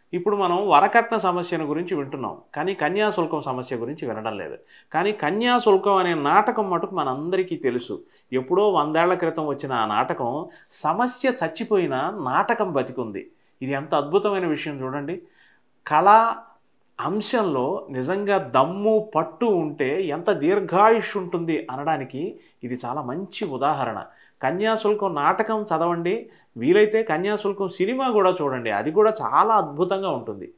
ఇప్పుడు మనం వరకట్న సమస్యను గురించి వింటున్నాం కానీ కన్యాశుల్కం సమస్య గురించి వినడం లేదు కానీ కన్యాశుల్కం అనే నాటకం మటుకు మనందరికీ తెలుసు ఎప్పుడో వందేళ్ల క్రితం వచ్చిన ఆ నాటకం సమస్య చచ్చిపోయిన నాటకం బతికుంది ఇది ఎంత అద్భుతమైన విషయం చూడండి కళా అంశంలో నిజంగా దమ్ము పట్టు ఉంటే ఎంత దీర్ఘాయుష్ ఉంటుంది అనడానికి ఇది చాలా మంచి ఉదాహరణ కన్యాశుల్కం నాటకం చదవండి వీలైతే కన్యాశుల్కం సినిమా కూడా చూడండి అది కూడా చాలా అద్భుతంగా ఉంటుంది